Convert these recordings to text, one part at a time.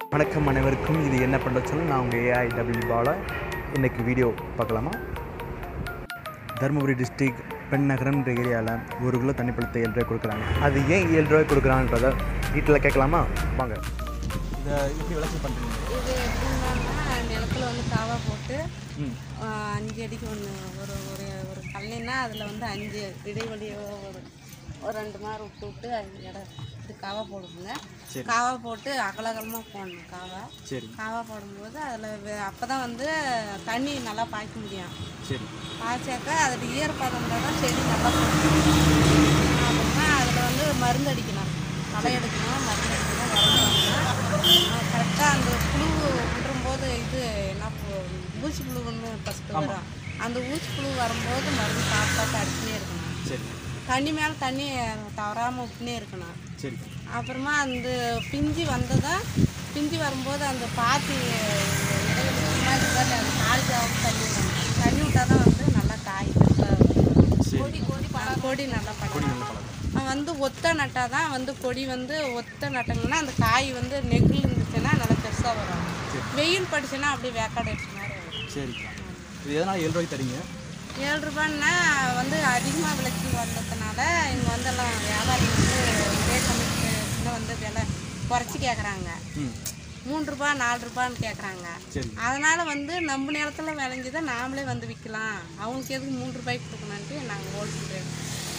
வணக்கம் அனைவருக்கும் இது என்ன பண்ண சொல்ல நான் உங்கள் ஏஐ டபிள்யூ பால இன்றைக்கி வீடியோ பார்க்கலாமா தருமபுரி டிஸ்ட்ரிக் பெண்ணகரம்ன்ற ஏரியாவில் ஒரு கிலோ தண்ணி பழத்தை ஏழு ரூபாய் கொடுக்குறாங்க அது ஏன் ஏழு ரூபாய் கொடுக்குறான்றத வீட்டில் கேட்கலாமா வாங்க இதை எப்படி விளக்கம் பண்ணுறீங்க இது எப்படின்னா நிலத்துல வந்து காவா போட்டு ஆ, அஞ்சு அடிக்கு ஒன்று ஒரு ஒரு ஒரு கல்லைன்னா அதில் வந்து அஞ்சு இடைவெளியோ ஒரு ஒரு ரெண்டு மாறு விட்டு விட்டு அஞ்சு இடம் இது காவா போடுங்க காவா போட்டு அகலகலமாக போடணும் காவா சரி காவா போடும்போது அதில் அப்போ தான் வந்து தண்ணி நல்லா பாய்க்க முடியும் சரி பாய்ச்சாக்கா அதில் ஈரப்பதம் இருந்தால் தான் செடி நல்லா போகும் அப்படின்னா அதில் வந்து மருந்து அடிக்கணும் களை எடுக்கணும் மருந்து அடிக்கணும் வரணும் கரெக்டாக அந்த புழு விடும்போது இது என்ன பு- ஊசி புழு ஒன்று ஃபஸ்ட்டு வரும் அந்த ஊசி புழு வரும்போது மருந்து பார்த்து பார்த்து அடிச்சுனே இருக்கணும் சரி தண்ணி மேலே தண்ணி தவறாமல் விட்டுனே இருக்கணும் சரி அப்புறமா அந்த பிஞ்சு வந்ததும் பிஞ்சு வரும்போது அந்த பாத்தி இடைவெளி முன்னாடி பாரு, அந்த காய்ச்சாவும் தண்ணி விடணும் தண்ணி விட்டால் தான் வந்து நல்லா காய் பெருசா வரும். கொடி கொடி பழம் கொடி நல்லா படம் வந்து ஒத்த நட்டால் தான் வந்து கொடி வந்து ஒத்த நட்டங்கன்னா அந்த காய் வந்து நெகிழ் இருந்துச்சுன்னா நல்லா பெருசாக வரும் வெயில் படிச்சுன்னா அப்படியே வேக்காடு அடிச்ச மாதிரி வரும் சரிக்கா இது எதனால் ஏழு ரூபாய்க்கு தரீங்க ஏழு ரூபான்னா வந்து அதிகமாக விளைச்சல் வந்ததுனால இங்கே வந்து எல்லாம் வியாபாரி வந்து ஒரே சமயத்தில் வந்து விலை குறைச்சி கேட்குறாங்க ம் மூணு ரூபா நாலு ரூபான்னு கேட்குறாங்க சரி அதனால வந்து நம்ம நிலத்துல விளைஞ்சதை நாமளே வந்து விற்கலாம் அவங்களுக்கு எதுக்கு மூணு ரூபாய்க்கு கொடுக்கணுன்ட்டு நாங்கள் ஹோல்சேல் ரேட்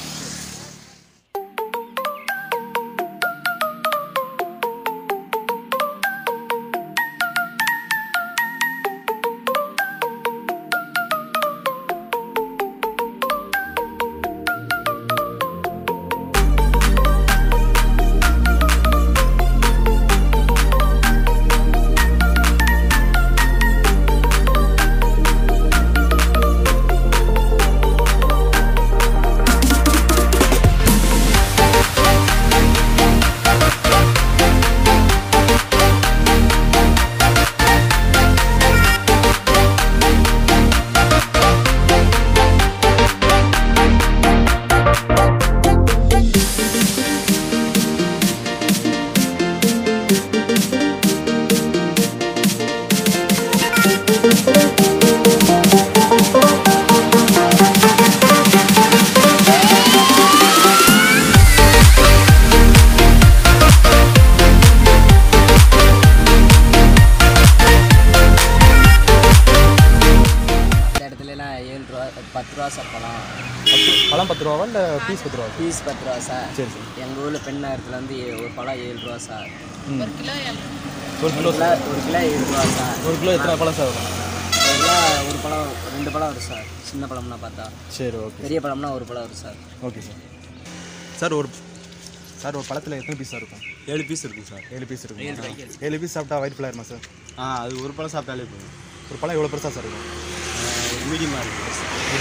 இந்த இடத்துலலாம் ஏழு ரூபா பத்து ரூபா சார் பழம் பழம் பத்து ரூபாவா இல்லை பீஸ் பத்து ரூபா பீஸ் பத்து ரூபா சார் சரி சரி எங்கள் ஊரில் பெண் நகரத்தில் வந்து ஏ- ஒரு பழம் ஏழு ரூபா சார் ஒரு கிலோ ஏழு ஒரு கிலோ கிலோ ஒரு கிலோ ஏழு ரூபா சார் ஒரு கிலோ எத்தனை பழம் சார் வரும் ஒரு கிலோ ஒரு பழம் ரெண்டு பழம் வரும் சார் சின்ன பழம்னா பார்த்தா சரி ஓகே பெரிய பழம்னா ஒரு பழம் வரும் சார் ஓகே சார் சார் ஒரு சார் ஒரு பழத்தில் எத்தனை பீஸ் இருக்கும் ஏழு பீஸ் இருக்கும் சார் ஏழு பீஸ் இருக்கும் ஏழு பீஸ் சாப்பிட்டா வயிறு ஃபுல்லாக இருமா சார் ஆ அது ஒரு பழம் சாப்பிட்டாலே போதும் ஒரு பழம் எவ்வளோ பெருசாக சார் இருக்கும் மீடியமாக இருக்கும்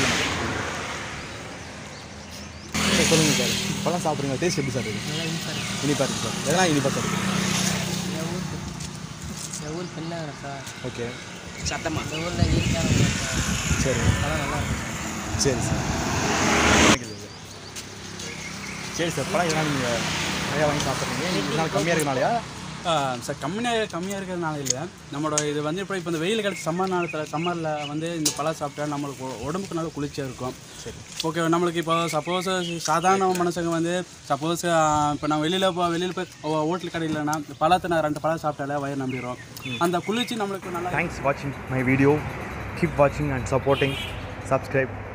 சார் சொல்லுங்கள் சார் பழம் சாப்பிட்றீங்க டேஸ்ட் எப்படி சார் இருக்கு இனிப்பாக இருக்குது சார் எதனால் இனிப்பாக சார் இருக்கு இந்த ஊர் பெண் நகரம் சார் ஓகே சத்தமாக இந்த ஊரில் இயற்கையான சரி பழம் நல்லா இருக்கும் சரி சார் சரி சார் பழம் இதெல்லாம் நீங்கள் நிறையா வாங்கி சாப்பிட்றீங்க இதனால் கம்மியாக இருக்கனாலயா ஆ, சார் கம்மியாக கம்மியாக இருக்கிறதுனால இல்லை நம்மளோட இது வந்து இப்போ இப்போ இந்த வெயில் காலத்து சம்மர் நேரத்தில் சம்மரில் வந்து இந்த பழம் சாப்பிட்டா நம்மளுக்கு உ- உடம்புக்கு நல்லா குளிர்ச்சியாக இருக்கும் சரி ஓகே நம்மளுக்கு இப்போ சப்போஸ் சாதாரண மனுஷங்க வந்து சப்போஸ் இப்போ நான் வெளியில் போ வெளியில் போய் ஹோட்டல் கடையிலனா பழத்தை நான் ரெண்டு பழம் சாப்பிட்டாலே வயிறு நம்பிடும் அந்த குளிர்ச்சி நம்மளுக்கு நல்லா தேங்க்ஸ் வாட்சிங் மை வீடியோ கீப் வாட்சிங் அண்ட் சப்போர்ட்டிங் சப்ஸ்கிரைப்